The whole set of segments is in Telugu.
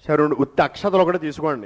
శరుణ్ ఉత్తి అక్షతలు ఒకటి తీసుకోండి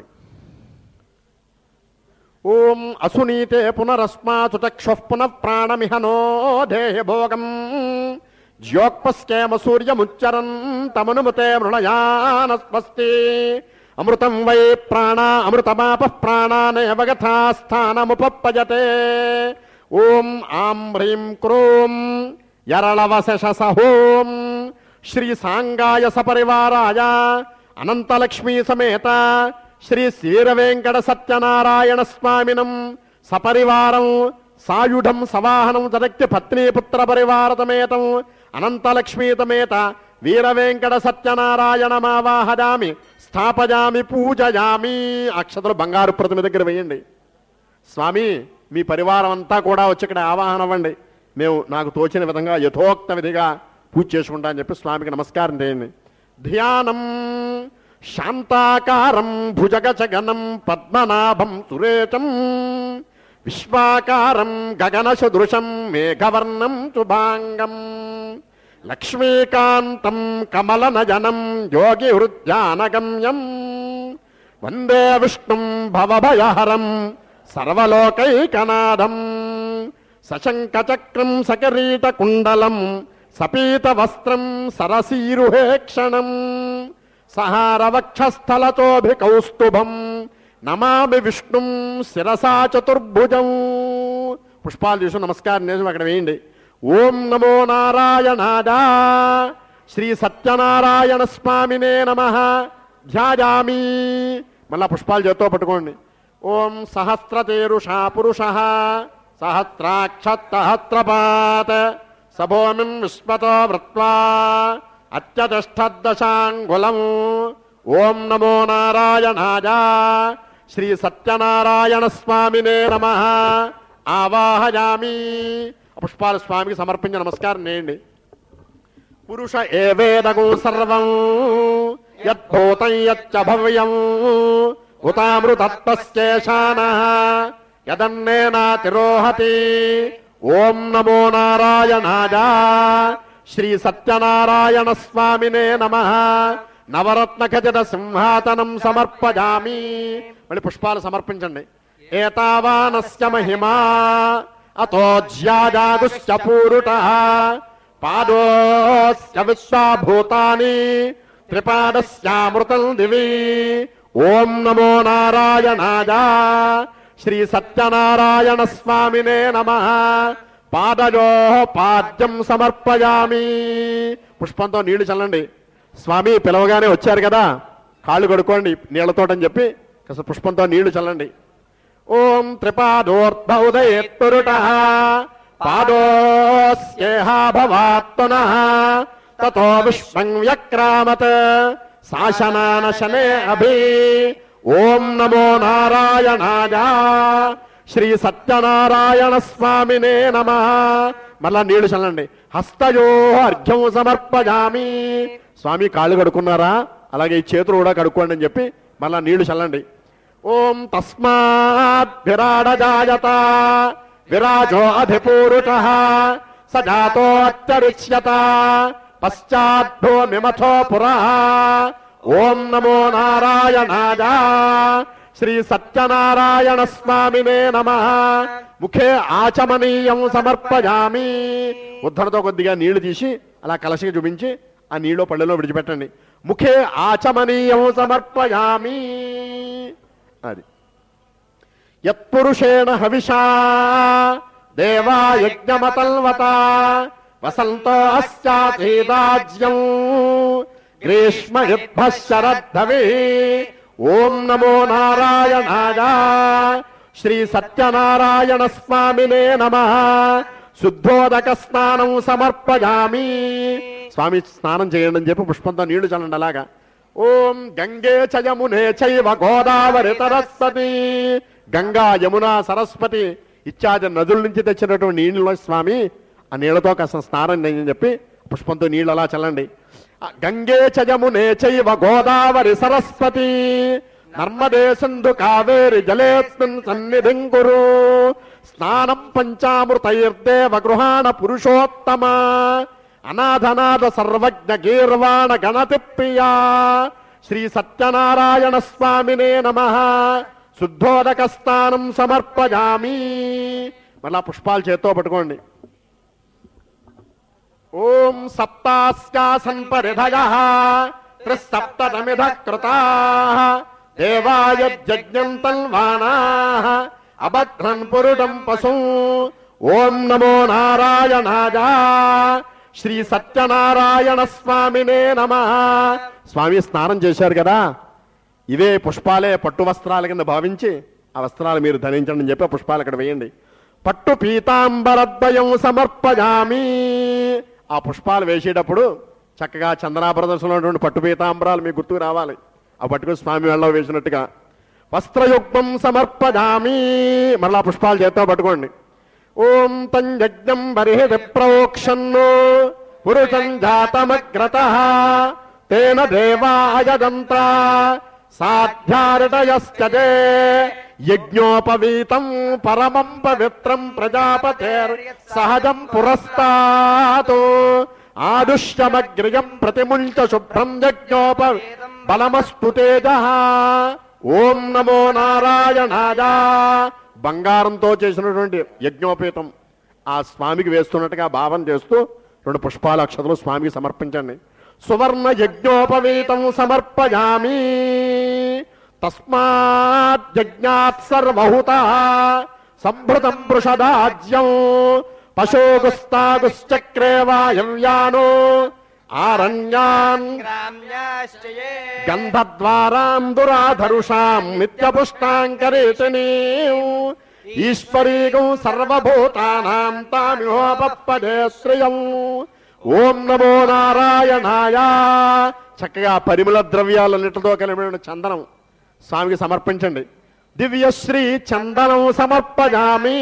ఓం అసునీతే పునరస్మాచుచక్షు పునః ప్రాణమిహనో దేహ భోగం జ్యోక్పస్కేమ సూర్యముచ్చరన్ తమనుమతే మృణయానస్వస్తి అమృతం వై ప్రాణ అమృతమాప ప్రాణానేవ గథాస్థానముపప్పజతే ఓం ఆం హ్రీం క్రోం యరళవశసహోం శ్రీ సాంగాయ సపరివారాయ అనంతలక్ష్మీ సమేత శ్రీ శ్రీరవేంకట సత్యనారాయణ స్వామినం సపరివారం సాయుధం సవాహనం జరక్తి పత్నీపుత్ర పరివార సమేతం అనంతలక్ష్మీ సమేత వీరవేంకట సత్యనారాయణ మావాహజామి స్థాపజామి పూజయామి అక్షతలు బంగారు ప్రతిమ దగ్గర వేయండి స్వామి మీ పరివారం అంతా కూడా వచ్చి ఇక్కడ ఆవాహన అవ్వండి మేము నాకు తోచిన విధంగా యథోక్త విధిగా పూజ చేసుకుంటా అని చెప్పి స్వామికి నమస్కారం చేయండి ధ్యానం శాంతాకారం భుజగచగనం పద్మనాభం సురేశం విశ్వాకారం గగన సదృశం మేఘవర్ణం శుభాంగం లక్ష్మీకాంతం కమలనయనం యోగి హృద్యానగమ్యం వందే విష్ణుం భవభయహరం సర్వలోకైకనాథం సశంకచక్రం సకరీట కుండలం సపీత వస్త్రం సరసీరుహేక్షణం సహారవక్షస్థలతోభికౌస్తుభం నమామి విష్ణుం శిరసా చతుర్భుజం పుష్పాలు చూసి నమస్కారం చేసి అక్కడ వేయండి ఓం నమో నారాయణాద శ్రీ సత్యనారాయణ స్వామినే నమ ధ్యాయామి మళ్ళా పుష్పాలు చేత్తో పట్టుకోండి ఓం సహస్రతేరుషా పురుష సహస్రాక్షత్తహస్రపాత్ సభోమిం విశ్వతో వృత్వా అత్యతిష్టదశాంగులం ఓం నమో నారాయణాయ శ్రీ సత్యనారాయణ స్వామినే నమ ఆవాహయామి ఆ పుష్పాల స్వామికి సమర్పించి నమస్కారం చేయండి పురుష ఏవేదగు సర్వం యద్భూతం యచ్చ భవ్యం ఉతామృతత్వశ్చేషాన యదన్నేనాతిరోహతి ఓం నమో నారాయణాయ శ్రీ సత్యనారాయణ స్వామినే నమ నవరత్న ఖచిత సింహాసనం సమర్పజామి మళ్ళీ పుష్పాలు సమర్పించండి ఏతావానస్య మహిమా అతో జ్యాజాగుశ్చ పూరుట పాదోస్య విశ్వాభూతాని త్రిపాదస్యామృతం దివి ఓం నమో నారాయణాయ శ్రీ సత్యనారాయణ స్వామినే నమ పాదయో పాద్యం సమర్పయామి పుష్పంతో నీళ్లు చల్లండి స్వామి పిలవగానే వచ్చారు కదా కాళ్ళు కడుక్కోండి నీళ్లతోటని చెప్పి కాస్త పుష్పంతో నీళ్లు చల్లండి ఓం త్రిపాదోర్ధౌదయేత్తురుట పాదోస్యేహా భవాత్మన తతో విశ్వం వ్యక్రామత్ శాసనాన శనే అభి ఓం నమో నారాయణాయ శ్రీ సత్యనారాయణ స్వామినే నమ మళ్ళా నీళ్లు చల్లండి హస్తయో అర్ఘ్యం సమర్పజామి స్వామి కాళ్ళు కడుక్కున్నారా అలాగే ఈ చేతులు కూడా కడుక్కోండి అని చెప్పి మళ్ళా నీళ్లు చల్లండి ఓం తస్మాత్ విరాడజాయత విరాజో అధిపూరుట సజాతో అత్యరిచ్యత పశ్చాద్భో మిమథో పురా ఓం నమో నారాయణాయ శ్రీ సత్యనారాయణ స్వామినే నమ ముఖే ఆచమనీయం సమర్పయామి ఉద్ధరణతో కొద్దిగా నీళ్లు తీసి అలా కలసిగా చూపించి ఆ నీళ్ళు పళ్ళలో విడిచిపెట్టండి ముఖే ఆచమనీయం సమర్పయామి అది యత్పురుషేణ హవిషా దేవా యజ్ఞమతల్వత వసంతో అస్యాచీదాజ్యం గ్రీష్మ యుద్ధ శరద్ధవి ఓం నమో నారాయణాయ శ్రీ సత్యనారాయణ స్వామినే నమ శుద్ధోదక స్నానం సమర్పయామి స్వామి స్నానం చేయండి అని చెప్పి పుష్పంతో నీళ్లు చల్లండి అలాగా ఓం గంగే చ యమునే చైవ గోదావరి సరస్వతి గంగా యమున సరస్వతి ఇత్యాది నదుల నుంచి తెచ్చినటువంటి నీళ్ళు స్వామి ఆ నీళ్లతో కాస్త స్నానం చేయని చెప్పి పుష్పంతో నీళ్ళు అలా చల్లండి ఆ గంగే చ యమునే చైవ గోదావరి సరస్వతి నర్మదే సింధు కావేరి జలేస్మిన్ సన్నిధిం కురు స్నానం పంచామృతైర్దేవ గృహాణ పురుషోత్తమ అనాథనాథ సర్వజ్ఞ గీర్వాణ గణతి ప్రియా శ్రీ సత్యనారాయణ స్వామినే నమ శుద్ధోదక స్థానం సమర్పజామి మళ్ళా పుష్పాలు చేత్తో పట్టుకోండి ఓం సప్తాస్యాసన్ పరిధయ త్రిసప్తమిధ కృతా దేవాయ జజ్ఞం తన్వానా అభద్రన్ పురుడం పశు ఓం నమో నారాయణాయ శ్రీ సత్యనారాయణ స్వామినే నమ స్వామి స్నానం చేశారు కదా ఇవే పుష్పాలే పట్టు వస్త్రాల కింద భావించి ఆ వస్త్రాలు మీరు ధరించండి అని చెప్పి ఆ పుష్పాలు అక్కడ వేయండి పట్టు పీతాంబరద్వయం సమర్పజామి ఆ పుష్పాలు వేసేటప్పుడు చక్కగా చందనా ప్రదర్శనలో ఉన్నటువంటి పట్టు పీతాంబరాలు మీకు గుర్తుకు రావాలి ఆ పట్టుకుని స్వామి వెళ్ళ వేసినట్టుగా వస్త్రయుగ్మం సమర్పజామి మరలా పుష్పాలు చేత్తో పట్టుకోండి ఓం తం యజ్ఞం బరిహి విప్రోక్షన్ను పురుషం జాతమగ్రత తేన దేవాయదంత సాధ్యారిటయస్కజే యజ్ఞోపవీతం పరమం పవిత్రం ప్రజాపతేర్ సహజం పురస్తాతు ఆదుష్యమగ్రియం ప్రతిముంచ శుభ్రం యజ్ఞోప బలమస్తు తేజ ఓం నమో నారాయణాయ బంగారంతో చేసినటువంటి యజ్ఞోపేతం ఆ స్వామికి వేస్తున్నట్టుగా భావం చేస్తూ రెండు పుష్పాల అక్షతలు స్వామికి సమర్పించండి సువర్ణ యజ్ఞోపవీతం సమర్పయామి తస్మాత్ సర్వహుత సంభృతం వృషదాజ్యం పశోగుస్తాగుశ్చక్రే వాయవ్యానో ఆరణ్యాన్ గ్రామ్యాశ్చ ఏ గంధద్వారాం దురాధరుషాం నిత్యపుష్టాంకరేషణీ ఈశ్వరీగం సర్వభూతానాం తామిహోపదే శ్రియం ఓం నమో నారాయణాయ చక్కగా పరిమళ ద్రవ్యాలన్నిటితో కలిపిన చందనం స్వామికి సమర్పించండి దివ్యశ్రీ చందనం సమర్పజామి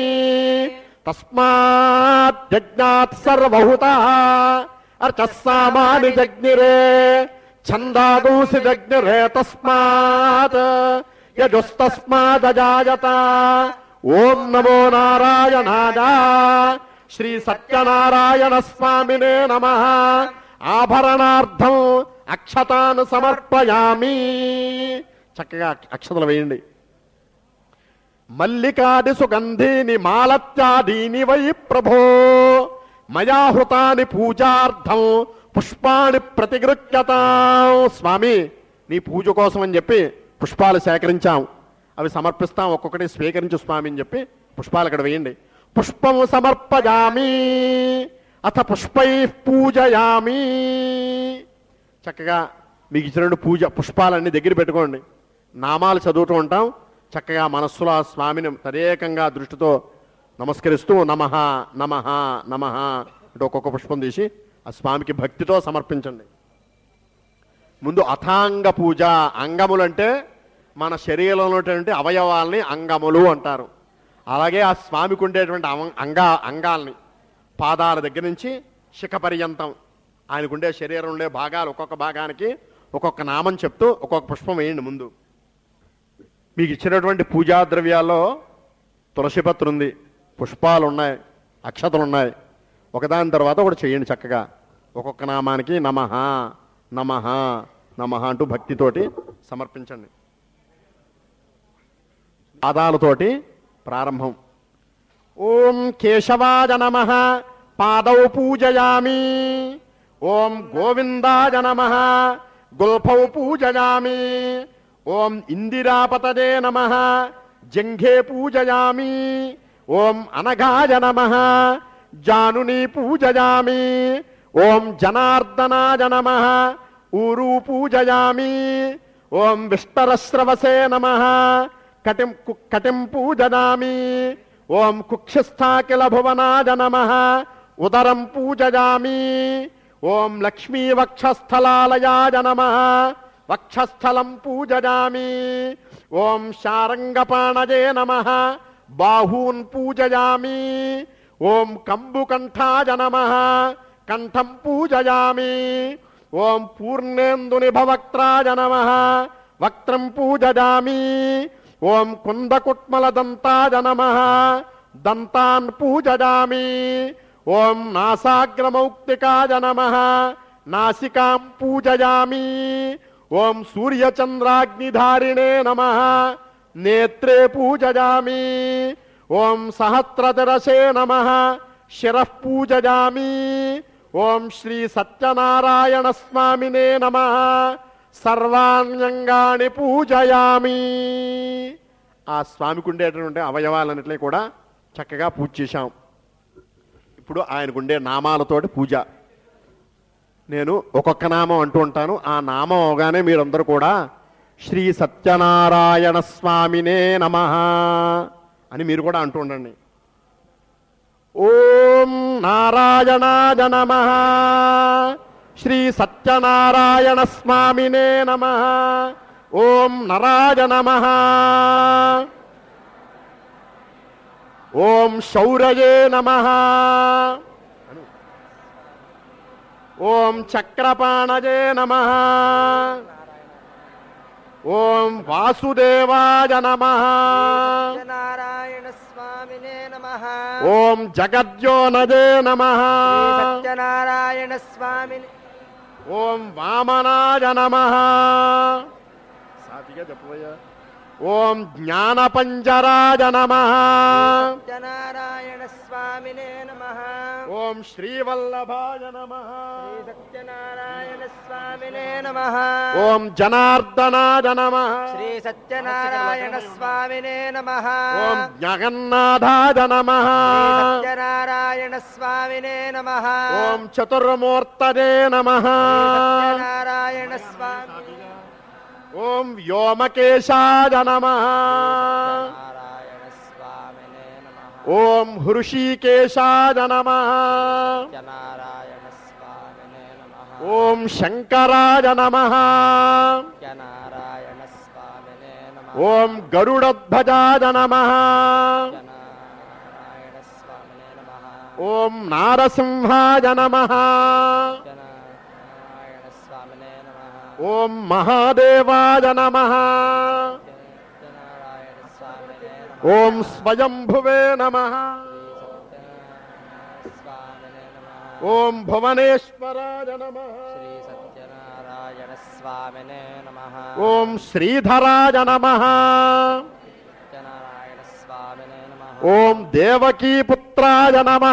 తస్మాత్ యజ్ఞాత్ సర్వహుత అర్చస్సామాని జగ్నిరే ఛందాగోసి జగ్నిరే తస్మాత్ యజుస్తస్మాదజాయత ఓం నమో నారాయణాయ శ్రీ సత్యనారాయణ స్వామినే నమ ఆభరణార్థం అక్షతాను సమర్పయామి చక్కగా అక్షతలు వేయండి మల్లికాది సుగంధీని మాలత్యాదీని వై ప్రభో మయా హృతాని పూజార్థం పుష్పాన్ని ప్రతిగృహ్యతాం స్వామి నీ పూజ కోసం అని చెప్పి పుష్పాలు సేకరించాం అవి సమర్పిస్తాం ఒక్కొక్కటి స్వీకరించు స్వామి అని చెప్పి పుష్పాలు అక్కడ వేయండి పుష్పం సమర్పజామి అథ పుష్పై పూజయామి చక్కగా మీకు ఇచ్చినటువంటి పూజ పుష్పాలన్నీ దగ్గర పెట్టుకోండి నామాలు చదువుతూ ఉంటాం చక్కగా మనస్సులో ఆ స్వామిని తదేకంగా దృష్టితో నమస్కరిస్తూ నమః నమః నమః అంటే ఒక్కొక్క పుష్పం తీసి ఆ స్వామికి భక్తితో సమర్పించండి ముందు అథాంగ పూజ అంగములు అంటే మన శరీరంలో ఉన్నటువంటి అవయవాల్ని అంగములు అంటారు అలాగే ఆ స్వామికి ఉండేటువంటి అవం- అంగ అంగాల్ని పాదాల దగ్గర నుంచి శిఖ పర్యంతం ఆయనకుండే శరీరం ఉండే భాగాలు ఒక్కొక్క భాగానికి ఒక్కొక్క నామం చెప్తూ ఒక్కొక్క పుష్పం వేయండి ముందు మీకు ఇచ్చినటువంటి పూజా ద్రవ్యాల్లో తులసిపత్రు ఉంది పుష్పాలు ఉన్నాయి అక్షతలు ఉన్నాయి ఒకదాని తర్వాత ఒకటి చేయండి చక్కగా ఒక్కొక్క నామానికి నమః నమః నమః అంటూ భక్తితోటి సమర్పించండి పాదాలతోటి ప్రారంభం ఓం కేశవాయ నమ పాదౌ పూజయామి ఓం గోవిందాయ నమ గుల్ఫౌ పూజయామి ఓం ఇందిరాపతదే నమ జంఘే పూజయామి ఓం అనఘాయ నమ జానుని పూజయామి ఓం జనార్దనాయ నమ ఊరు పూజయామి ఓం విష్టరశ్రవసే నమ కటిం కు- కటిం పూజయామి ఓం కుక్షిస్థాకిల భువనాయ నమ ఉదరం పూజయామి ఓం లక్ష్మీ వక్షస్థలాలయాయ నమ వక్షస్థలం పూజయామి ఓం శారంగపాణజే నమ బాహూన్ పూజయామి ఓం కంబుకంఠాయ నమ కంఠం పూజయామి ఓం పూర్ణేందుని భవక్త్రాయ నమ వక్త్రం పూజయామి ఓం కుందకుట్మలదంతాయ నమ దంతాన్ పూజయామి ఓం నాసాగ్రమౌక్తికాయ నమ నాసికాం పూజయామి ఓం సూర్యచంద్రాగ్నిధారిణే నమ నేత్రే పూజయామి ఓం సహస్రతరసే నమ శిరః పూజయామి ఓం శ్రీ సత్యనారాయణ స్వామినే నమ సర్వాణ్యంగాని పూజయామి ఆ స్వామికి ఉండేటటువంటి అవయవాలన్నింటినీ కూడా చక్కగా పూజ చేశాం ఇప్పుడు ఆయనకుండే నామాలతోటి పూజ నేను ఒక్కొక్క నామం అంటూ ఉంటాను ఆ నామం అవగానే మీరందరూ కూడా శ్రీ సత్యనారాయణ స్వామినే నమ అని మీరు కూడా అంటూ ఉండండి ఓం నారాయణాయ నమ శ్రీ సత్యనారాయణ స్వామినే నమ ఓం నరాయ నమ ఓం శౌరయే నమ ఓం చక్రపాణజే నమ ఓం వాసుదేవాయ నమ సత్యనారాయణ స్వామినే నమ ఓం జగద్యోనజే నమ సత్యనారాయణ స్వామిని ఓం వామనాయ నమ సాటిగా చెప్పబోయా ఓం జ్ఞానపంజరాయ నమ సత్యనారాయణ స్వామినే నమ ఓం శ్రీవల్లభాయ నమ శ్రీ సత్యనారాయణ స్వామినే నమ ఓం జనార్దనాయ నమ శ్రీ సత్యనారాయణ స్వామినే నమ ఓం జగన్నాథాయ నమ సత్యనారాయణ స్వామినే నమ ఓం చతుర్మూర్తజే నమ సత్యనారాయణ స్వామి ఓం వ్యోమకేశాయ నమ నారాయణ స్వామినే నమ ఓం హృషీకేశాయ నమ సత్యనారాయణ స్వామినే నమ ఓం శంకరాయ నమ సత్యనారాయణ స్వామినే నమ ఓం గరుడధ్వజాయ నమ సత్యనారాయణ స్వామినే నమ ఓం నారసింహాయ నమ సత్యనారాయణ స్వామినే నమ ఓం మహాదేవాయ నమ సత్యనారాయణ స్వామినే నమ ఓం స్వయంభువే నమ స్వామినే నమ ఓం భువనేశ్వరాయ నమ శ్రీ సత్యనారాయణ స్వామినే నమ ఓం శ్రీధరాయ నమ సత్యనారాయణ స్వామినే నమ ఓం దేవకీపుత్రాయ నమ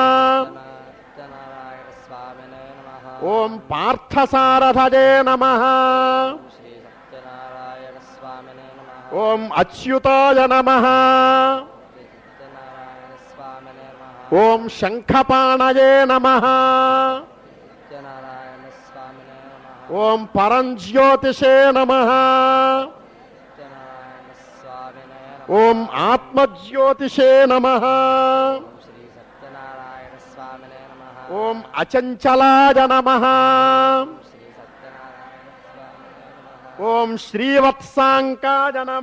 సత్యనారాయణ స్వామినే నమ ఓం పార్థసారథజే నమ శ్రీ సత్యనారాయణ స్వామినే నమ ఓం అచ్యుతాయ నమ శ్రీ సత్యనారాయణ స్వామినే నమ ఓం శంఖపాణయే నమ సత్యనారాయణ స్వామినే నమ ఓం పరంజ్యోతిషే నమ సత్యనారాయణ స్వామినే నమ ఓం ఆత్మజ్యోతిషే నమ శ్రీ సత్యనారాయణ స్వామినే నమ ఓం అచంచలాయ నమ శ్రీ సత్యనారాయణ స్వామినే నమ ఓం శ్రీవత్సాంకాయ నమ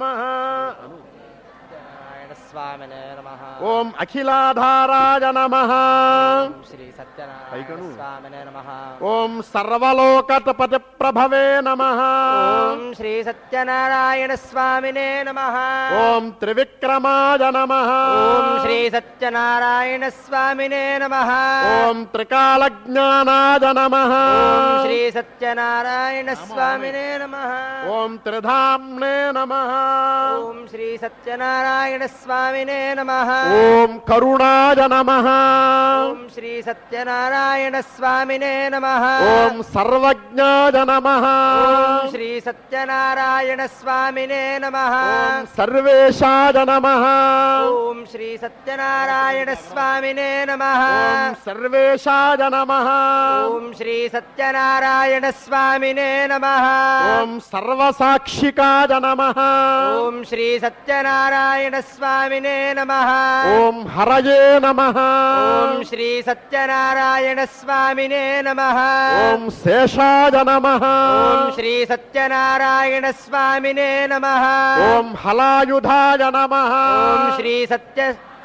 సత్యనారాయణ స్వామినే నమ ఓం అఖిలాధారాయ నమ శ్రీ సత్యనారాయణ పైకను. స్వామినే నమ ఓం సర్వలోకపతి ప్రభవే నమ ఓం శ్రీ సత్యనారాయణ స్వామినే నమ ఓం త్రివిక్రమాయ నమ ఓం శ్రీ సత్యనారాయణ స్వామినే నమ ఓం త్రికాలజ్ఞానాయ నమ ఓం శ్రీ సత్యనారాయణ స్వామినే నమ ఓం త్రిధామ్నే నమ ఓం శ్రీ సత్యనారాయణ స్వామినే నమ ఓం కరుణాయ నమ ఓం శ్రీ సత్యనారాయణ స్వామినే నమ ఓం సర్వజ్ఞాయ నమ ఓం శ్రీ సత్యనారాయణ స్వామినే నమ ఓం సర్వేశాయ నమ ఓం శ్రీ సత్యనారాయణ స్వామినే నమ ఓం సర్వేశాయ నమ ఓం శ్రీ సత్యనారాయణ స్వామినే నమ ఓం సర్వసాక్షికాయ నమ ఓం శ్రీ సత్యనారాయణ స్వామినే నమ ఓం హరయే నమ ఓం శ్రీ సత్యనారాయణ స్వామినే నమ ఓం శేషాయ నమ ఓం శ్రీ సత్యనారాయణ స్వామినే నమ ఓం హలాయుధాయ నమ ఓం శ్రీ సత్య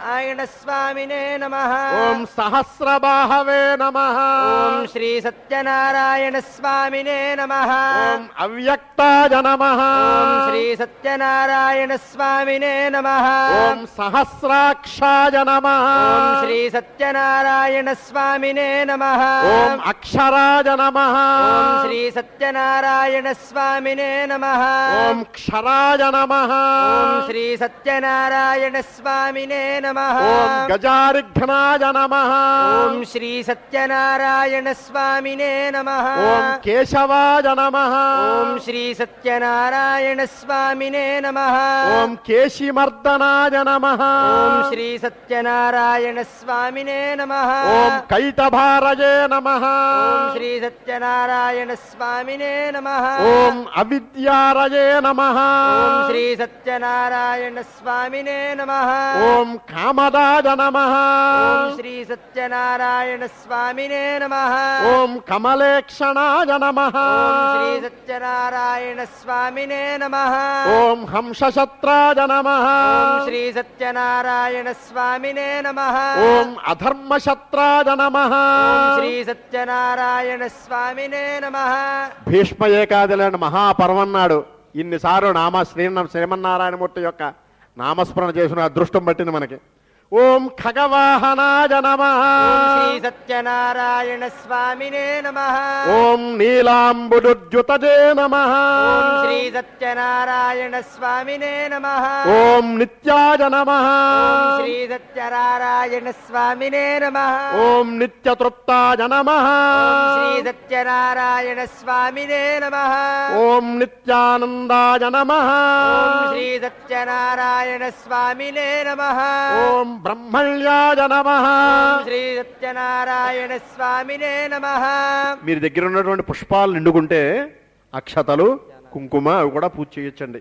ఆయన స్వామినే నమ ఓం సహస్రబాహవే నమ ఓం శ్రీ సత్యనారాయణ స్వామినే నమ ఓం అవ్యక్తాయ నమ ఓం శ్రీ సత్యనారాయణ స్వామినే నమ ఓం సహస్రాక్షాయ నమ ఓం శ్రీ సత్యనారాయణ స్వామినే నమ ఓం అక్షరాయ నమ ఓం శ్రీ సత్యనారాయణ స్వామినే నమ ఓం క్షరాయ నమ ఓం శ్రీ సత్యనారాయణ స్వామినే నమ ఓం గజారిఘ్నాయ నమ ఓం శ్రీ సత్యనారాయణ స్వామినే నమ ఓం కేశవాయ నమ ఓం శ్రీ సత్యనారాయణ స్వామినే నమ ఓం కేశిమర్దనాయ నమ ఓం శ్రీ సత్యనారాయణ స్వామినే నమ ఓం కైటభారయే నమ ఓం శ్రీ సత్యనారాయణ స్వామినే నమ ఓం అవిద్యారయే నమ ఓం శ్రీ సత్యనారాయణ స్వామినే నమ ఓం కామదాయ నమ ఓం శ్రీ సత్యనారాయణ స్వామినే నమ ఓం కమలేక్షణాయ నమ ఓం శ్రీ సత్యనారాయణ స్వామినే నమ ఓం హంసశత్రాయ నమ ఓం శ్రీ సత్యనారాయణ స్వామినే నమ ఓం అధర్మశత్రాయ నమ ఓం శ్రీ సత్యనారాయణ స్వామినే నమ భీష్మ ఏకాదలని మహాపర్వన్నాడు ఇన్నిసార్లు నామ శ్రీనం శ్రీమన్నారాయణమూర్తి యొక్క నామస్మరణ చేసిన అదృష్టం పట్టింది మనకి ఓం ఖగవాహనాయ నమ ఓం శ్రీ సత్యనారాయణ స్వామినే నమ ఓం నీలాంబుదుద్యుతజే నమ ఓం శ్రీ సత్యనారాయణ స్వామినే నమ ఓం నిత్యాయ నమ ఓం శ్రీ సత్యనారాయణ స్వామినే నమ ఓం నిత్యతృప్తాయ నమ ఓం శ్రీ సత్యనారాయణ స్వామినే నమ ఓం నిత్యానందాయ నమ ఓం శ్రీ సత్యనారాయణ స్వామినే నమ ఓం బ్రహ్మణ్యాయ నమ ఓం శ్రీ సత్యనారాయణ స్వామినే నమ మీరు దగ్గర ఉన్నటువంటి పుష్పాలు నిండుకుంటే అక్షతలు కుంకుమ అవి కూడా పూజ చేయొచ్చండి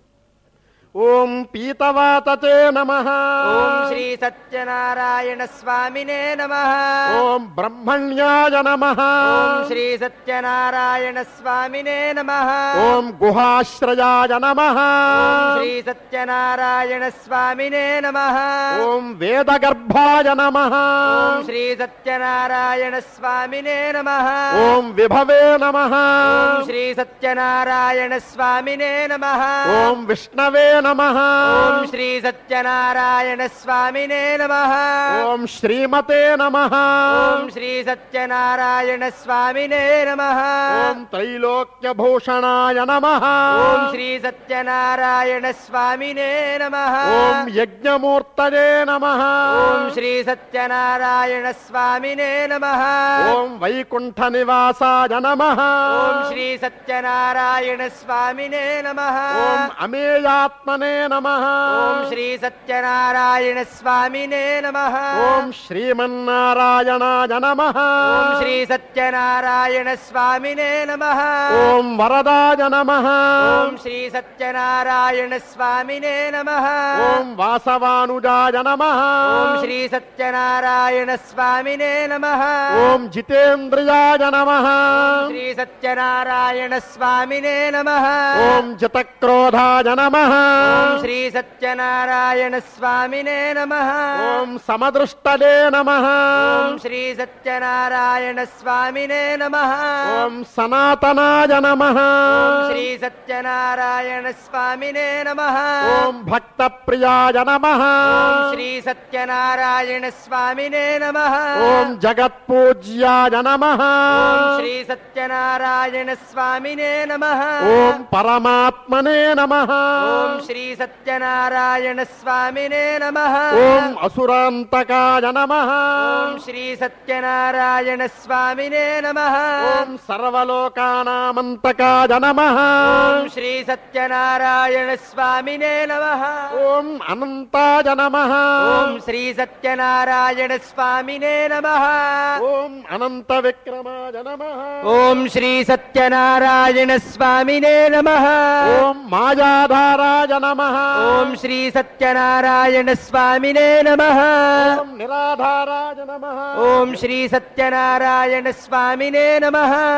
ఓం పీతవాతతే నమ ఓం శ్రీ సత్యనారాయణ స్వామినే నమ ఓం బ్రహ్మణ్యాయ నమ ఓం శ్రీ సత్యనారాయణ స్వామినే నమ ఓం గుహాశ్రయాయ నమ ఓం శ్రీ సత్యనారాయణ స్వామినే నమ ఓం వేదగర్భాయ నమ ఓం శ్రీ సత్యనారాయణ స్వామినే నమ ఓం విభవే నమ ఓం శ్రీ సత్యనారాయణ స్వామినే నమ ఓం విష్ణవే నమ ఓం శ్రీ సత్యనారాయణ స్వామినే నమ ఓం శ్రీమతే నమ ఓం శ్రీ సత్యనారాయణ స్వామినే నమ ఓం త్రైలోక్యభూషణాయ నమ ఓం శ్రీ సత్యనారాయణ స్వామినే నమ ఓం యజ్ఞమూర్తయే నమ ఓం శ్రీ సత్యనారాయణ స్వామినే నమ ఓం వైకుంఠ నివాసాయ నమ ఓం శ్రీ సత్యనారాయణ స్వామినే నమ ఓం అమేయాత్మనే నమ ఓం శ్రీ సత్యనారాయణ స్వామినే నమ ఓం శ్రీమన్నారాయణాయ నమ ఓం శ్రీ సత్యనారాయణ స్వామినే నమ ఓం వరదాయ నమ ఓం శ్రీ సత్యనారాయణ స్వామినే నమ ఓం వాసవానుజాయ నమ ఓం శ్రీ సత్యనారాయణ స్వామినే నమ ఓం జితేంద్రియాయ నమ శ్రీ సత్యనారాయణ స్వామినే నమ ఓం జితక్రోధాయ నమ ఓం శ్రీ సత్యనారాయణ స్వామినే నమ ఓం సమదృష్టలే నమ ఓం శ్రీ సత్యనారాయణ స్వామినే నమ ఓం సనాతనాయ నమ ఓం శ్రీ సత్యనారాయణ స్వామినే నమ ఓం భక్త ప్రియాయ నమ ఓం శ్రీ సత్యనారాయణ స్వామినే నమ ఓం జగత్పూజ్యాయ నమ ఓం శ్రీ సత్యనారాయణ స్వామినే నమ ఓం పరమాత్మనే నమ ఓం శ్రీ సత్యనారాయణ స్వామినే నమ ఓం అసురాంతకాయ నమ ఓం శ్రీ సత్యనారాయణ స్వామినే నమ ఓం సర్వలోకానామంతకాయ నమ ఓం శ్రీ సత్యనారాయణ స్వామినే నమ ఓం అనంతాయ నమ ఓం శ్రీ సత్యనారాయణ స్వామినే నమ ఓం అనంత విక్రమాయ నమ ఓం శ్రీ సత్యనారాయణ స్వామినే నమ ఓం మాయాధారాయ నమ ఓం శ్రీ సత్యనారాయణ స్వామినే నమ ఓం నిరాధారాయ నమ ఓం శ్రీ సత్యనారాయణ స్వామినే నమ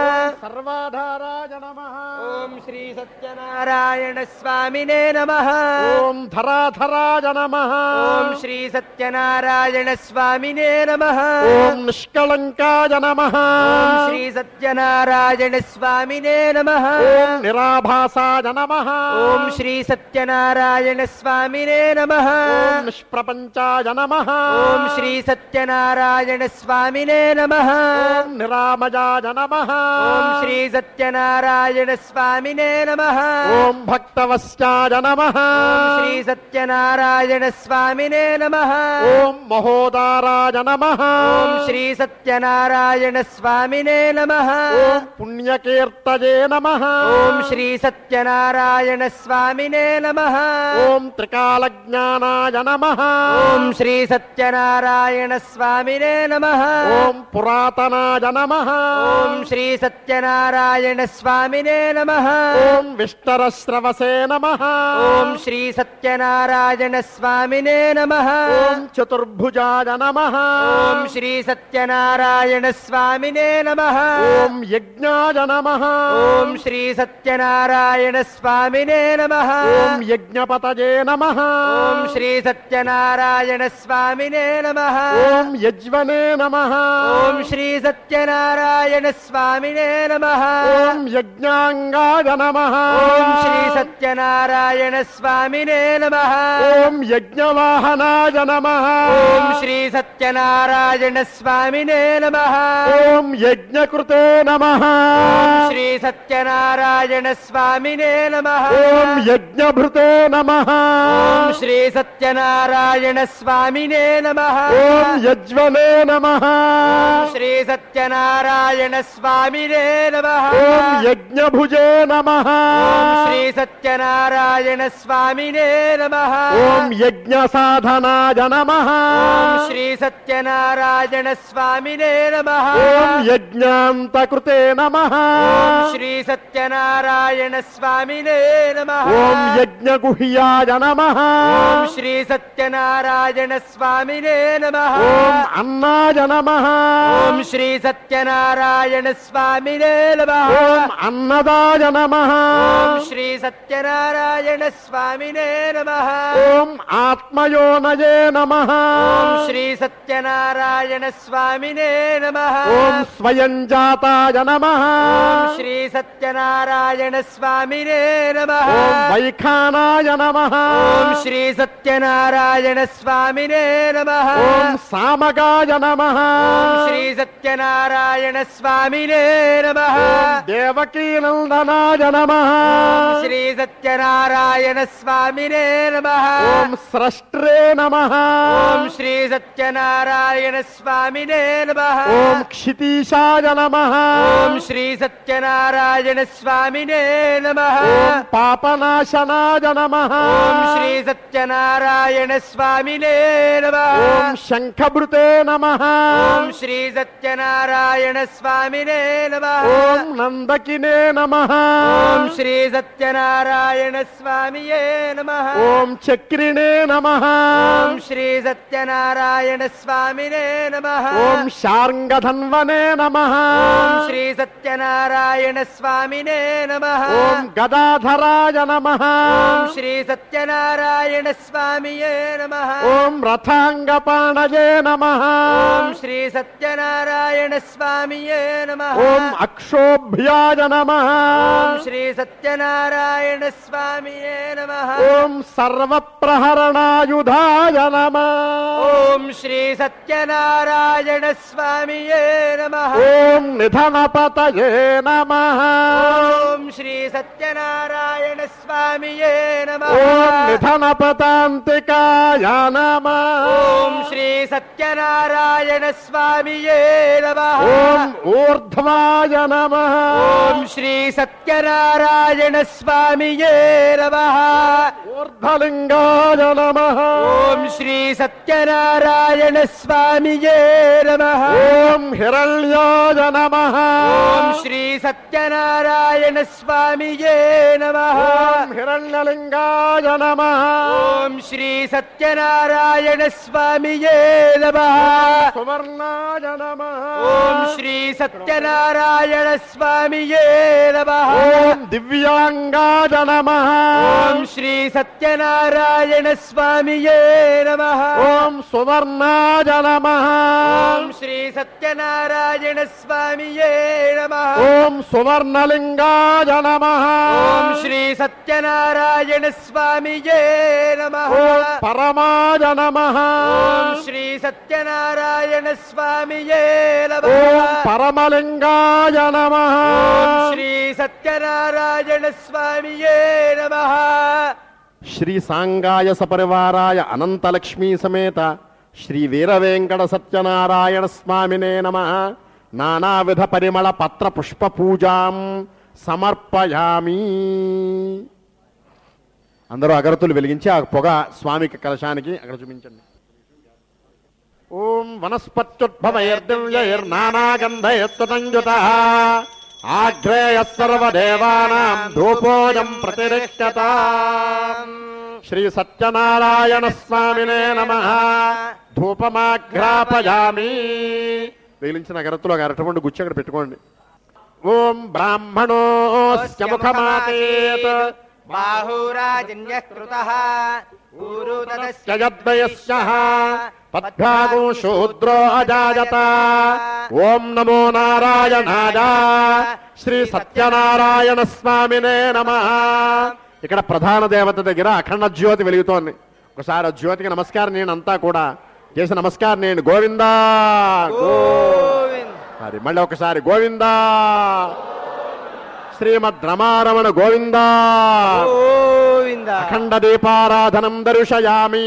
సర్వాధారాయ నమ ఓం శ్రీ సత్యనారాయణ స్వామినే నమ ఓం ధరాధరాయ నమ ఓం శ్రీ సత్యనారాయణ స్వామినే నమ ఓం నిష్కళంకాయ నమ ఓం శ్రీ సత్యనారాయణ స్వామినే నమ ఓం నిరాభాసాయ నమ ఓం శ్రీ సత్యనారాయణ స్వామినే నమ ఓం నిష్ప్రపంచాయ నమ ఓం శ్రీ సత్యనారాయణ స్వామినే నమ ఓం నిరామయాయ నమ ఓం శ్రీ సత్యనారాయణ స్వామినే నమ ఓం భక్తవశ్చాయ నమ ఓం శ్రీ సత్యనారాయణ స్వామినే నమ ఓం మహోదారాయ నమ ఓం శ్రీ సత్యనారాయణ స్వామినే నమ ఓం పుణ్యకీర్తయే నమ ఓం శ్రీ సత్యనారాయణ స్వామినే నమ ఓం త్రికాలజ్ఞానాయ నమ ఓం శ్రీ సత్యనారాయణ స్వామినే నమ ఓం పురాతనాయ నమ ఓం శ్రీ సత్యనారాయణ స్వామినే నమ ఓం విష్టరశ్రవసే నమ ఓం శ్రీ సత్యనారాయణ స్వామినే నమ ఓం చతుర్భుజాయ నమ ఓం శ్రీ సత్యనారాయణ స్వామినే నమ ఓం యజ్ఞాయ నమ ఓం శ్రీ సత్యనారాయణ స్వామినే నమ ఓం యజ్ఞపతయే నమ ఓం శ్రీ సత్యనారాయణ స్వామినే నమ ఓం యజ్వనే నమ ఓం శ్రీ సత్యనారాయణ స్వామినే నమ ఓం యజ్ఞాంగాయ నమ ఓం శ్రీ సత్యనారాయణ స్వామినే నమ ఓం యజ్ఞవాహనాయ నమ ఓం శ్రీ సత్యనారాయణ స్వామినే నమ ఓం యజ్ఞకృతే నమ ఓం శ్రీ సత్యనారాయణ స్వామినే నమ ఓం యజ్ఞభృతే నమ ఓం శ్రీ సత్యనారాయణ స్వామినే నమ ఓం యజ్వనే నమ ఓం శ్రీ సత్యనారాయణ స్వామినే నమ ఓం యజ్ఞభుజే నమ ఓం శ్రీ సత్యనారాయణ స్వామినే నమ ఓం యజ్ఞ సాధనాయ నమ ఓం శ్రీ సత్యనారాయణ స్వామినే నమ ఓం యజ్ఞాంతకృతే నమ ఓం శ్రీ సత్యనారాయణ స్వామినే నమ ఓం యజ్ఞగుహ్యాయ నమ ఓం శ్రీ సత్యనారాయణ స్వామినే నమ ఓం అన్నాయ నమ ఓం శ్రీ సత్యనారాయణ స్వామినే నమ ఓం అన్నదాయ నమ ఓం శ్రీ సత్యనారాయణ స్వామినే నమ ఓం ఆత్మయోనయే నమ ఓం శ్రీ సత్యనారాయణ స్వామినే నమ ఓం స్వయం జాతాయ నమ ఓం శ్రీ సత్యనారాయణ స్వామినే నమ ఓం వైఖానాయ నమ ఓం శ్రీ సత్యనారాయణ స్వామినే నమ ఓం సామగాయ నమ ఓం శ్రీ సత్యనారాయణ స్వామినే నమ దేవకీనందనాయ నమ ఓం శ్రీ సత్యనారాయణ స్వామినే నమ ఓం స్రష్ట్రే నమ ఓం శ్రీ సత్యనారాయణ స్వామినే నమ ఓం క్షితీశాయ నమ ఓం శ్రీ సత్యనారాయణ స్వామినే నమ ఓం పాపనాశనాయ నమ ఓం శ్రీ సత్యనారాయణ స్వామినే నమ ఓం శంఖభృతే నమ ఓం శ్రీ సత్యనారాయణ స్వామినే నమ ఓం నందకినే నమ ఓం శ్రీ సత్యనారాయణ స్వామియే నమ ఓం చక్రిణే నమ ఓం శ్రీ సత్యనారాయణ స్వామినే నమ ఓం శార్ంగధన్వనే నమ ఓం శ్రీ సత్యనారాయణ స్వామినే నమ ఓం గదాధరాయ నమ ఓం శ్రీ సత్యనారాయణ స్వామియే నమ ఓం రథాంగపాణయే నమ ఓం శ్రీ సత్యనారాయణ స్వామియే నమ ఓం అక్షోభ్యాయ నమ ఓం శ్రీ సత్యనారాయణ స్వామియే నమ ఓం సర్వప్రహరణాయుధాయ నమ ఓం శ్రీ సత్యనారాయణ స్వామియే నమ ఓం నిధనపతయే నమ ఓం శ్రీ సత్యనారాయణ స్వామియే నమ ఓం నిధనపతాంతికాయ నమ ఓం శ్రీ సత్యనారాయణ స్వామియే నమ ఓం ఊర్ధ్వాయ నమ ఓం శ్రీ సత్యనారాయణ స్వామియే నమ ఊర్ధ్వలింగాయ నమ ఓం శ్రీ సత్యనారాయణ స్వామియే నమ ఓం హిరణ్యాయ నమ ఓం శ్రీ సత్యనారాయణ స్వామియే నమ ఓం హిరణ్యలింగాయ నమ ఓం శ్రీ సత్యనారాయణ స్వామియే నమ సువర్ణాయ నమ ఓం శ్రీ సత్యనారాయణ స్వామియే నమ ఓం దివ్యాంగాయ నమ ఓం శ్రీ సత్యనారాయణ స్వామియే నమ ఓం సువర్ణాయ నమ ఓం శ్రీ సత్యనారాయణ స్వామియే నమ ఓం సువర్ణలింగాయ నమ ఓం శ్రీ సత్యనారాయణ స్వామియే నమ ఓం పరమాయ నమ ఓం శ్రీ సత్యనారాయణ స్వామియే నమ ఓం పరమలింగాయ నమ ఓం శ్రీ సత్యనారాయణ స్వామియే నమ శ్రీ సాంగాయ సపరివారాయ అనంతలక్ష్మీ సమేత శ్రీ వీరవేంకట సత్యనారాయణ స్వామినే నమ నానావిధ పరిమళ పత్ర పుష్ప పూజాం సమర్పయామి అందరూ అగరతులు వెలిగించి ఆ పొగ స్వామికి కలశానికి అక్కడ చూపించండి ఓం వనస్పత్యుద్భవైర్దివ్యైర్నానాగంధయత్తంజుత ఆగ్రేయ సర్వదేవానాం ధూపోజం ప్రతిరిష్యత శ్రీ సత్యనారాయణ స్వామినే నమ ధూపమాఘ్రాపయామి వేలించిన అగరత్తులో ఒక అరటిపండు గుచ్చి అక్కడ పెట్టుకోండి ఓం బ్రాహ్మణోస్య ముఖమాతేత్ బాహురాజన్య కృత ఊరు తదస్య యద్వయస్య పద్భాగో శూద్రో అజాయత ఓం నమో నారాయణాయ శ్రీ సత్యనారాయణ స్వామినే నమ ఇక్కడ ప్రధాన దేవత దగ్గర అఖండ జ్యోతి వెలుగుతోంది ఒకసారి ఆ జ్యోతికి నమస్కారం నేను అంతా కూడా చేసి నమస్కారం నేను గోవిందా గో గోవింద్ మరి మళ్ళీ ఒకసారి గోవిందా శ్రీమద్ రమారమణ గోవిందా గోవింద అఖండ దీపారాధనం దర్శయామి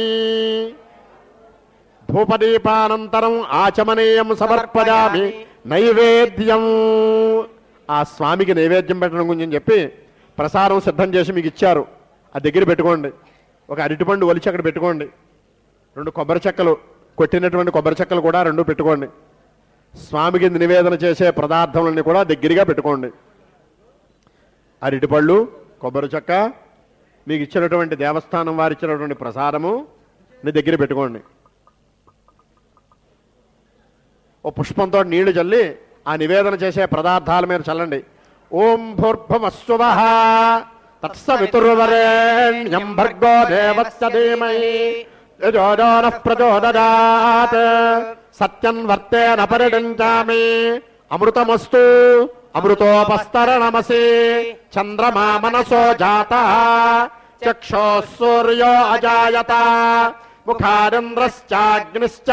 ధూపదీపానంతరం ఆచమనీయం సమర్పయామి నైవేద్యం ఆ స్వామికి నైవేద్యం పెట్టడం గురించి చెప్పి ప్రసాదం సిద్ధం చేసి మీకు ఇచ్చారు ఆ దగ్గర పెట్టుకోండి ఒక అరటిపండు ఒలిచి అక్కడ పెట్టుకోండి రెండు కొబ్బరి చెక్కలు కొట్టినటువంటి కొబ్బరి చెక్కలు కూడా రెండు పెట్టుకోండి స్వామికి నివేదన చేసే పదార్థములన్నీ కూడా దగ్గరగా పెట్టుకోండి అరటిపళ్ళు కొబ్బరి చెక్క మీకు ఇచ్చినటువంటి దేవస్థానం వారు ఇచ్చినటువంటి ప్రసాదము నీ దగ్గర పెట్టుకోండి ఓ పుష్పంతో నీళ్లు చల్లి ఆ నివేదన చేసే పదార్థాల మీద చల్లండి ఓం భూర్భువస్సువ తత్సవితుర్వరేణ్యం భర్గో దేవస్య ధీమహి యజోజోన ప్రచోదయాత్ సత్యన్వర్తేన పరిడించామి అమృతమస్తు అమృతోపస్తరణమసి చంద్రమా మనసో జాత చక్షో సూర్యో అజాయత ముఖారింద్రశ్చాగ్నిశ్చ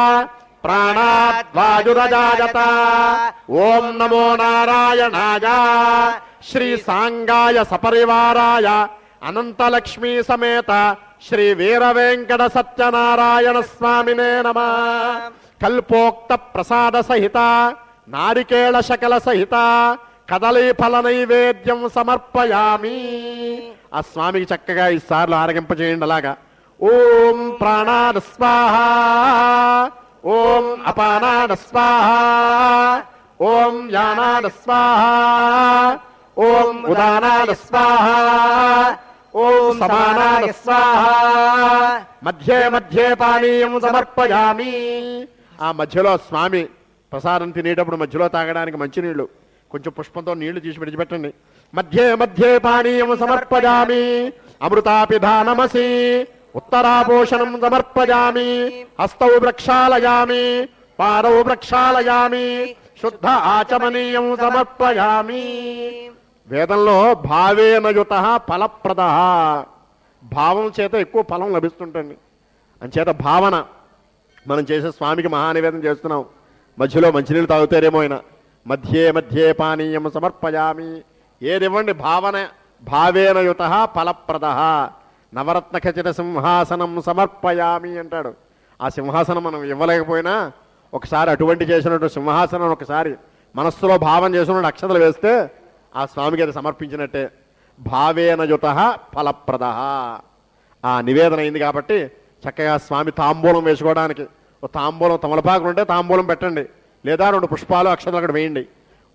ప్రాణాద్వాయురజాయత ఓం నమో నారాయణాయ శ్రీ సాంగాయ సపరివారాయ అనంతలక్ష్మీ సమేత శ్రీ వీరవేంకట సత్యనారాయణ స్వామినే నమ కల్పోక్త ప్రసాద సహిత నారికేళ శకల సహిత కదలీ ఫల నైవేద్యం సమర్పయామి ఆ స్వామికి చక్కగా ఈ సార్లు ఆరగింపజేయండి అలాగా ఓం ప్రాణాన స్వాహ ఓం అపానాన స్వాహ ఓం యానాన స్వాహ ఓం ఉదానాన స్వాహ ఓం సమానాన స్వాహ మధ్యే మధ్యే పానీయం సమర్పయామి ఆ మధ్యలో స్వామి ప్రసాదం తినేటప్పుడు మధ్యలో తాగడానికి మంచినీళ్లు కొంచెం పుష్పంతో నీళ్లు తీసి విడిచిపెట్టండి మధ్యే మధ్యే పానీయం సమర్పయామి అమృతాపిధానమసి ఉత్తరాభూషణం సమర్పయామి హస్తౌ ప్రక్షాళయామి పాదౌ ప్రక్షాళయామి శుద్ధ ఆచమనీయం సమర్పయామి వేదంలో భావేనయుత ఫలప్రద భావం చేత ఎక్కువ ఫలం లభిస్తుంటుంది అంచేత భావన మనం చేసే స్వామికి మహానివేదన చేస్తున్నాం మధ్యలో మంచినీళ్ళు తాగుతారేమో ఆయన మధ్యే మధ్యే పానీయం సమర్పయామి ఏదివ్వండి భావన భావేనయుత ఫలప్రద నవరత్న ఖచిత సింహాసనం సమర్పయామి అంటాడు ఆ సింహాసనం మనం ఇవ్వలేకపోయినా ఒకసారి అటువంటి చేసినట్టు సింహాసనం ఒకసారి మనస్సులో భావం చేసినట్టు అక్షతలు వేస్తే ఆ స్వామికి అది సమర్పించినట్టే భావేనయుత ఫలప్రద ఆ నివేదన అయింది కాబట్టి చక్కగా స్వామి తాంబూలం వేసుకోవడానికి ఓ తాంబూలం తమలపాకులు ఉంటే తాంబూలం పెట్టండి లేదా రెండు పుష్పాలు అక్షతలు అక్కడ వేయండి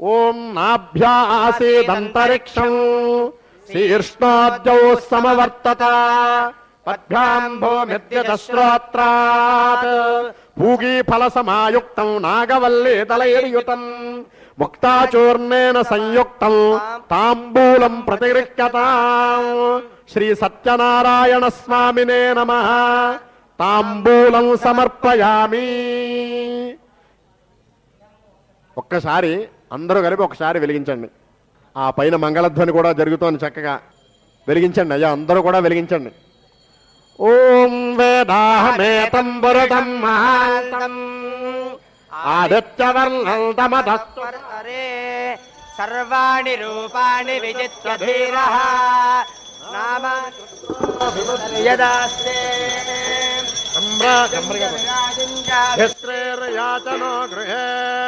ఓం నాభ్యాసీదంతరిక్షం శీర్ష్ణాద్యౌ సమవర్తత పద్భ్యాం భూమిద్యశ్రోత్రాత్ పూగీ ఫల సమాయుక్తం నాగవల్లే తలైర్యుతం ముక్తాచూర్ణేన సంయుక్తం తాంబూలం ప్రతిగృహ్యతాం శ్రీ సత్యనారాయణ స్వామినే నమ తాంబూలం సమర్పయామి ఒక్కసారి అందరూ కలిపి ఒకసారి వెలిగించండి ఆ పైన మంగళధ్వని కూడా జరుగుతోంది చక్కగా వెలిగించండి అయ్యా అందరూ కూడా వెలిగించండి ఓం వేదాహమేతం పురుతం మహాంతం ఆదిత్యవర్ణం తమదస్తు హరే సర్వాణి రూపాణి విజిత్య ధీరః నామ యదాస్తే భిత్రేర్యాచనో గృహే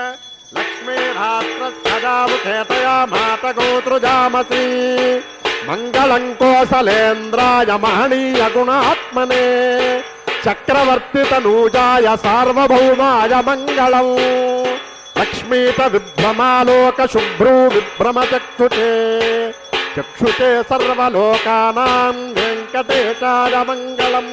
లక్ష్మీరాత్రజాముఖేతయా మాతగోతృజామసి మంగళం కోసలేంద్రాయ మహనీయ గుణాత్మనే చక్రవర్తితనూజాయ సార్వభౌమాయ మంగళం లక్ష్మీత విభ్రమాలోక శుభ్రూ విభ్రమ చక్షుతే చక్షుతే సర్వలోకానాం వెంకటేశాయ మంగళం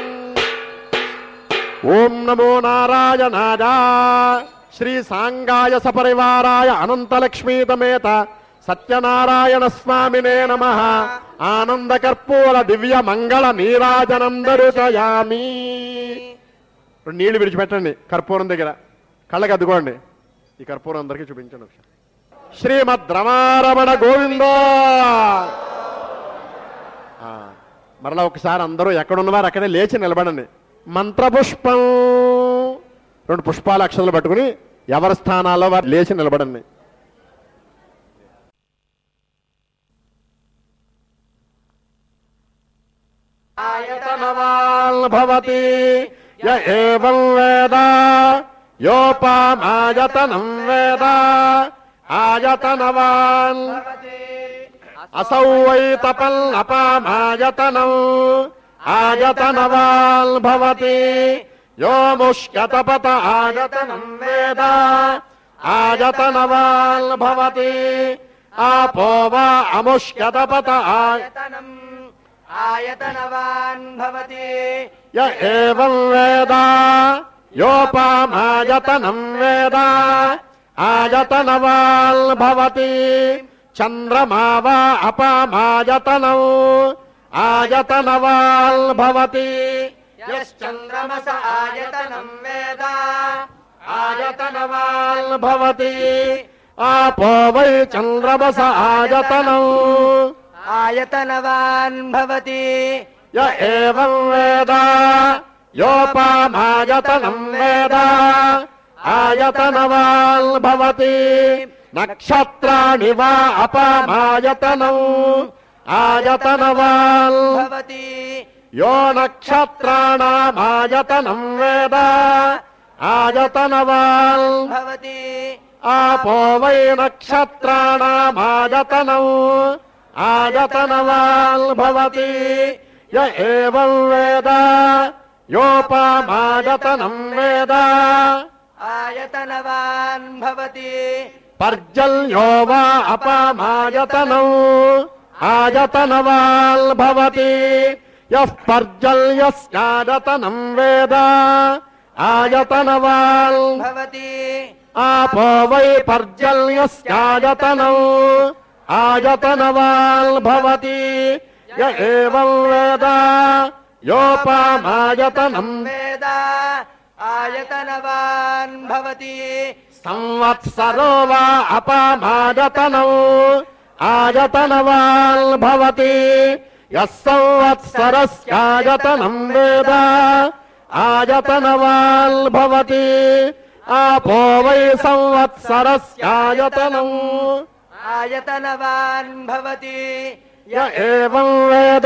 ఓం నమో నారాయణాయ శ్రీ సాంగాయ సపరివారాయ అనంతలక్ష్మీతమేత సత్యనారాయణ స్వామినే నమ ఆనంద కర్పూర దివ్య మంగళ నీరాజనం దరుచయామి రెండు నీళ్లు విడిచిపెట్టండి కర్పూరం దగ్గర కళ్ళకి అద్దుకోండి ఈ కర్పూరం అందరికీ చూపించండి ఒకసారి శ్రీమద్ రమారమణ గోవిందో ఆ, మరలా ఒకసారి అందరూ ఎక్కడున్నవారు అక్కడే లేచి నిలబడండి మంత్రపుష్పం రెండు పుష్పాల అక్షరాలు పట్టుకుని ఎవరి స్థానాల్లో వారు లేచి నిలబడండి ఆయతనవాల్ భవతి య ఏవం వేద యోపామాయతనం వేద ఆయతనవాన్ అసౌ వై తపల్లపామాయతనం ఆయతనవాల్ భవతి యో ముష్యతపత ఆయతనం వేద ఆయతనవాల్ భవతి ఆపో వా అముష్యతపత ఆయ ఆయతనం ఆయతనవాన్ భవతి య ఏవం వేద యోపామాయతనం వేద ఆయతనవాల్ భవతి చంద్రమా వా అపామాయతనం ఆయతనవాల్ భవతి యశ్చంద్రమస ఆయతనం వేద ఆయతనవాల్ భవతి ఆపో వై చంద్రమస ఆయతనం ఆయతనవాన్ భవతి య ఏవం వేద యోపామాయతనం వేద ఆయతనవాల్ భవతి నక్షత్రాణి వా అపామాయతనం ఆయతనవాల్ భవతి యో నక్షత్రాణామాయతనం వేద ఆయతనవాల్ భవతి ఆపో వై నక్షత్రాణామాయతనం ఆయతనవాల్ భవతి య ఏవం వేద యోపామాయతనం వేద ఆయతనవాన్ భవతి పర్జల్యో వా అపామాయతనం ఆయతనవాల్ భవతి యః పర్జల్యస్యాయతనం వేద ఆయతనవాల్ భవతి ఆపో వై పర్జల్యస్యాయతనం ఆయతనవాల్ భవతి య ఏవం వేద యోపామాయతనం వేద ఆయతనవాన్ భవతి సంవత్సరో వా అపామాయతనం ఆయతనవాల్ భవతి యః సంవత్సరస్యాయతనం వేద ఆయతనవాల్ భవతి ఆపో వై సంవత్సరస్యాయతనం ఆయతనవాన్ భవతి య ఏవం వేద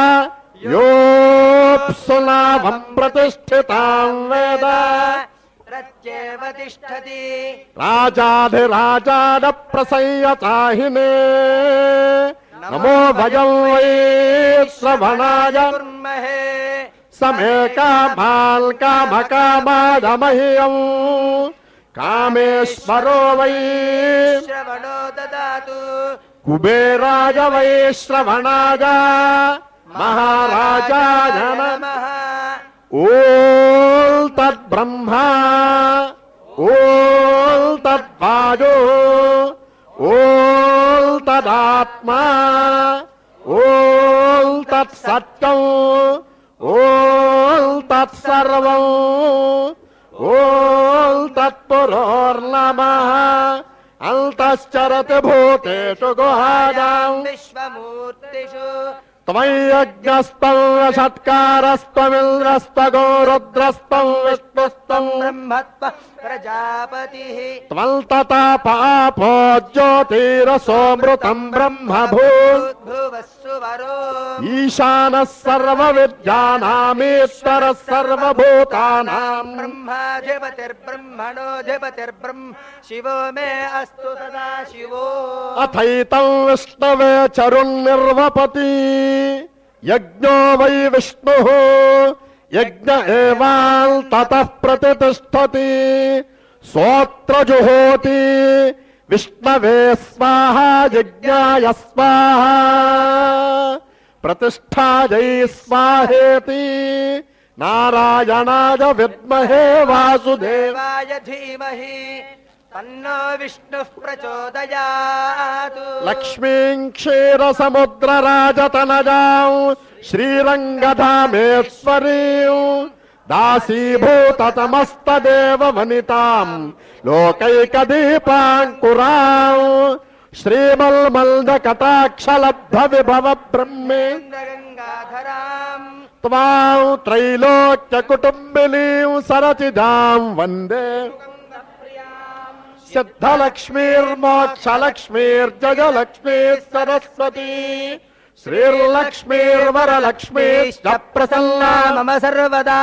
యోప్సునామం ప్రతిష్ఠితాం వేద ప్రత్యేవ తిష్టతి రాజాధిరాజాద ప్రసయ్యతాహినే నమో భయం వై శ్రవణాయ కుర్మహే సమే కామాల్ కామ కామాయ మహ్యం కామేశ్వరో వై శ్రవణో దదాతు కుబేరాజ వై శ్రవణాజ మహారాజాయ నమః. నమః ఓం తద్బ్రహ్మ ఓం తద్వాజో ఓం తదాత్మా ఓం తత్సత్యం ఓం తత్సర్వం ఓం తత్పురోర్నమ అంతశ్చరతి భూతేషు గుహాయాం విశ్వమూర్తిషు త్వయ్యజ్ఞస్తం షట్కారస్త్వమింద్రస్త్వగో రుద్రస్త్వం విష్ణుస్త్వం బ్రహ్మత్వ ప్రజాపతి త్వం తథా పాపో జ్యోతిరసోమృతం బ్రహ్మభూత్ భువస్సు వరో ఈశాన సర్వ విద్యానామీశ్వర సర్వభూతానాం బ్రహ్మాధిపతిర్బ్రహ్మణోధిపతిర్బ్రహ్మ శివో మే అస్తు సదా శివో అథైతం విష్ణవే చరుణ్నిర్వపతి యజ్ఞో వై విష్ణు యజ్ఞ ఏవాల్ తతః ప్రతిష్టతి సోత్ర జుహోతి విష్ణవే స్వాహ యజ్ఞాయ స్వాహ ప్రతిష్టాజై స్వాహేతి నారాయణాయ విద్మహే వాసుదేవ దేవాయ ధీమహి తన్నో విష్ణు ప్రచోదయాతు లక్ష్మీం క్షీరసముద్రరాజతనజాం శ్రీరంగధామేశ్వరీం దాసీభూతమస్తదేవ వనితాం లోకైకదీపాంకురాం శ్రీమల్మల్ద కటాక్షలబ్ధ విభవ బ్రహ్మే గంగాధరాం త్వాం త్రైలోక్య కుటుంబినీం సరచిదాం వందే సిద్ధలక్ష్మీర్మోక్షలక్ష్మీర్జగలక్ష్మీ సరస్వతి శ్రీర్లక్ష్మీర్వరలక్ష్మీశ్చ ప్రసన్నా మమ సర్వదా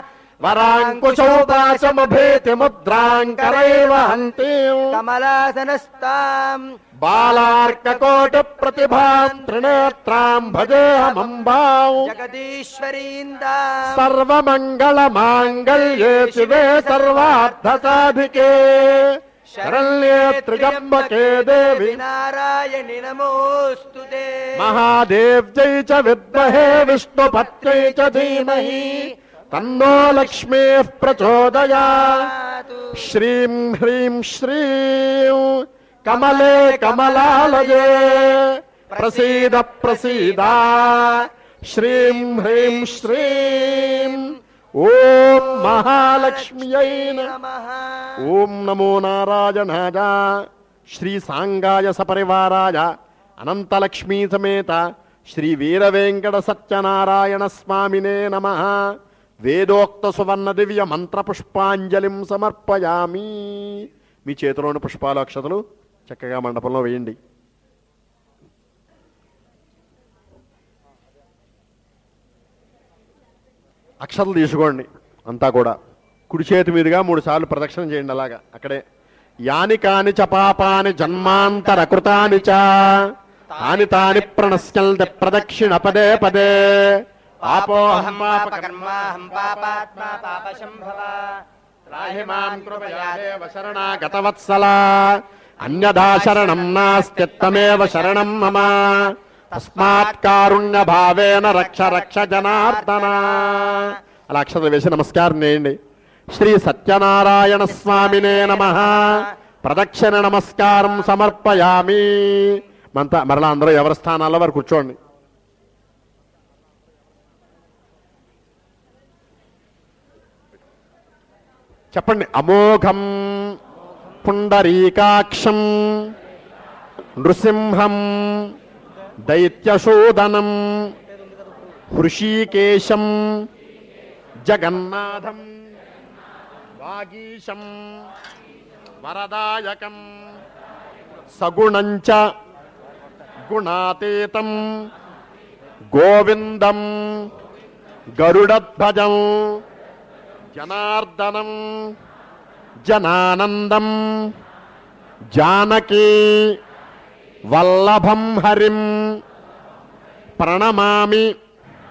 వరాంకుశోపాశమభేతి ముద్రాంకరైవ హంతి కమలాసనస్తాం బాలార్కకోటి ప్రతిభాం త్రినేత్రాం భజేహమంబాం జగదీశ్వరీందా సర్వమంగళ మాంగళ్యే శివే సర్వార్థ సాధికే శరణ్యే త్రిజంబకే దేవి నారాయణి నమోస్తు మహాదేవ్యై చ విద్మహే విష్ణుపత్యై చ ధీమహి తన్నో లక్ష్మీ ప్రచోదయాత్ శ్రీం హ్రీం శ్రీం కమలే కమలాలయే ప్రసీద ప్రసీద శ్రీం హ్రీం శ్రీం ఓం మహాలక్ష్మ్యై నమః ఓం నమో నారాయణాయ శ్రీ సాంగాయ సపరివారాయ అనంతలక్ష్మీ సమేత శ్రీ వీరవేంకట సత్యనారాయణ స్వామినే నమ వేదోక్త సువర్ణ దివ్య మంత్ర పుష్పాంజలిం సమర్పయామి మీ చేతిలోని పుష్పాలు అక్షతలు చక్కగా మండపంలో వేయండి అక్షతలు తీసుకోండి అంతా కూడా కుడి చేతి మీదుగా మూడు సార్లు ప్రదక్షిణ చేయండి అలాగా అక్కడే యాని కాని చ పాపాని జన్మాంతర కృతాని చ తాని తాని ప్రణశ్యంతి ప్రదక్షిణ పదే పదే పాపోహం పాపకర్మాహం పాపాత్మా పాపశంభవ త్రాహి మాం కృపయా దేవ శరణాగతవత్సల అన్యథా శరణం నాస్త్యత్తమేవ శరణం మమ తస్మాత్ కారుణ్య భావేన రక్ష రక్ష జనార్దన అలా అక్షరం వేసి నమస్కారం చేయండి శ్రీ సత్యనారాయణ స్వామినే నమ ప్రదక్షిణ నమస్కారం సమర్పయామి మంత మరలా అందరూ ఎవరి స్థానాల్లో వారు కూర్చోండి చెప్పండి అమోఘం పుండరీకాక్షం నృసింహం దైత్యశోదనం హృషీకేశం జగన్నాథం వాగీశం వరదాయకం సగుణంచ గుణాతీతం గోవిందం గరుడధ్వజం జనార్దనం జనానందం జానకీ వల్లభం హరిం ప్రణమామి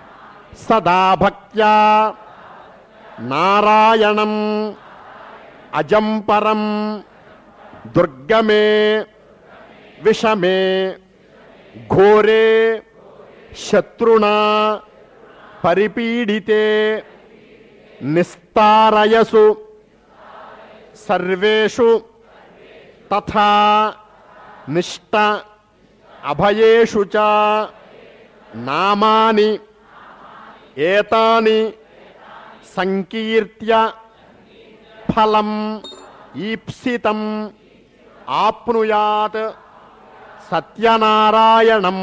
సదా భక్త్యా నారాయణం అజంపరం దుర్గమే విషమే ఘోరే శత్రుణా పరిపీడితే నిస్తారయసు సర్వేషు తథా నిష్ట అభయేషు చ నామాని ఏతాని సంకీర్త్య ఫలం ఈప్సితం ఆప్నుయాత్ సత్యనారాయణం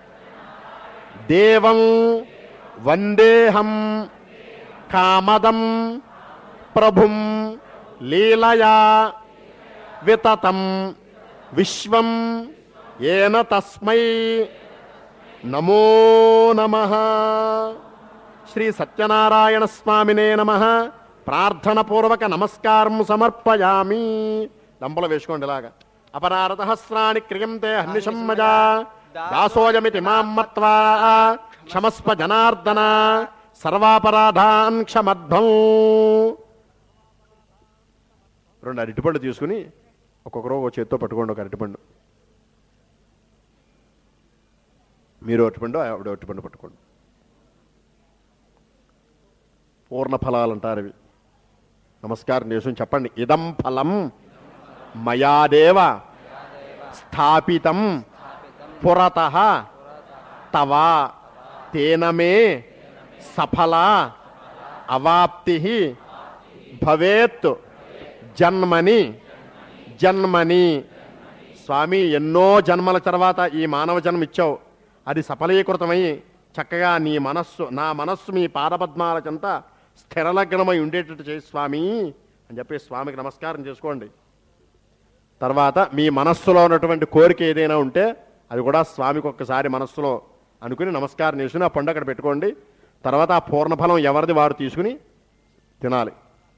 దేవం వందేహం కామదం ప్రభుం లీలయా వితతం విశ్వం ఏన తస్మై నమో నమ శ్రీ సత్యనారాయణ స్వామినే నమ ప్రార్థన పూర్వక నమస్కారం సమర్పయామి దంపలు వేసుకోండి ఇలాగా అపరారత హస్రాన్ని క్రియంతే హన్నిషం మజా దాసోయమితి మాం మత్వా క్షమస్వ జనార్దన సర్వాపరాధాన్ క్షమధ్వం రెండు అరటిపండు తీసుకుని ఒక్కొక్కరు ఒక చేత్తో పట్టుకోండి ఒక అరటిపండు మీరు అరటిపండు ఆవిడ అరటిపండు పట్టుకోండి పూర్ణ ఫలాలు అంటారు ఇవి నమస్కారం చేసుకుని చెప్పండి ఇదం ఫలం మయాదేవ స్థాపితం పురత తవ తేన మే సఫల అవాప్తి భవేత్ జన్మని జన్మని స్వామి ఎన్నో జన్మల తర్వాత ఈ మానవ జన్మ ఇచ్చావు అది సఫలీకృతమై చక్కగా నీ మనస్సు నా మనస్సు మీ పాదపద్మాల చెంత స్థిరలగ్నమై ఉండేటట్టు చేయి స్వామి అని చెప్పి స్వామికి నమస్కారం చేసుకోండి తర్వాత మీ మనస్సులో ఉన్నటువంటి కోరిక ఏదైనా ఉంటే అది కూడా స్వామికి ఒక్కసారి మనస్సులో అనుకుని నమస్కారం చేసుకుని ఆ పండు అక్కడ పెట్టుకోండి తర్వాత ఆ పూర్ణఫలం ఎవరిది వారు తీసుకుని తినాలి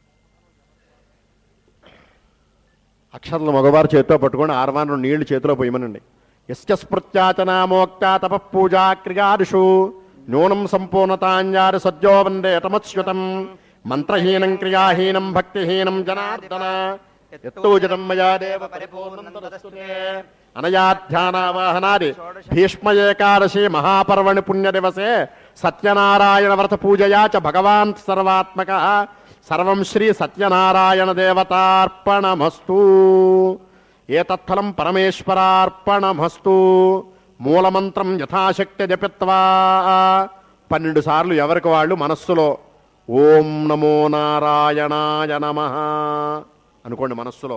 అక్షతలు మగవారు చేతితో పట్టుకొని ఆర్వాను నీళ్లు చేతిలో పోయమనండి ఎస్య స్మృత్యాచనామోక్త తప పూజా క్రియాదిషు న్యూనం సంపూర్ణతాంజారి సద్యో వందే తమచ్యుతం మంత్రహీనం క్రియాహీనం భక్తిహీనం జనార్దన ఎత్తోజనం మయా దేవ పరిపూర్ణం తదస్తుతే అనయాధ్యానావాహనాది భీష్మ ఏకాదశి మహాపర్వణి పుణ్య దివసే సత్యనారాయణ వ్రత పూజయా చ భగవాన్ సర్వాత్మక సర్వం శ్రీ సత్యనారాయణ దేవతార్పణమస్తు ఏతత్ఫలం పరమేశ్వరార్పణమస్తు మూలమంత్రం యథాశక్తి జపిత్వా పన్నెండు సార్లు ఎవరికి వాళ్ళు మనస్సులో ఓం నమో నారాయణాయ నమ అనుకోండి మనస్సులో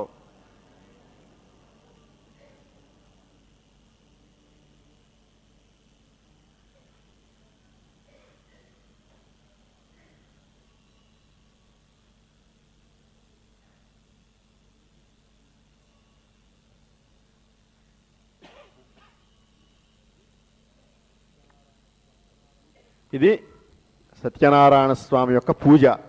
ఇది సత్యనారాయణ స్వామి యొక్క పూజ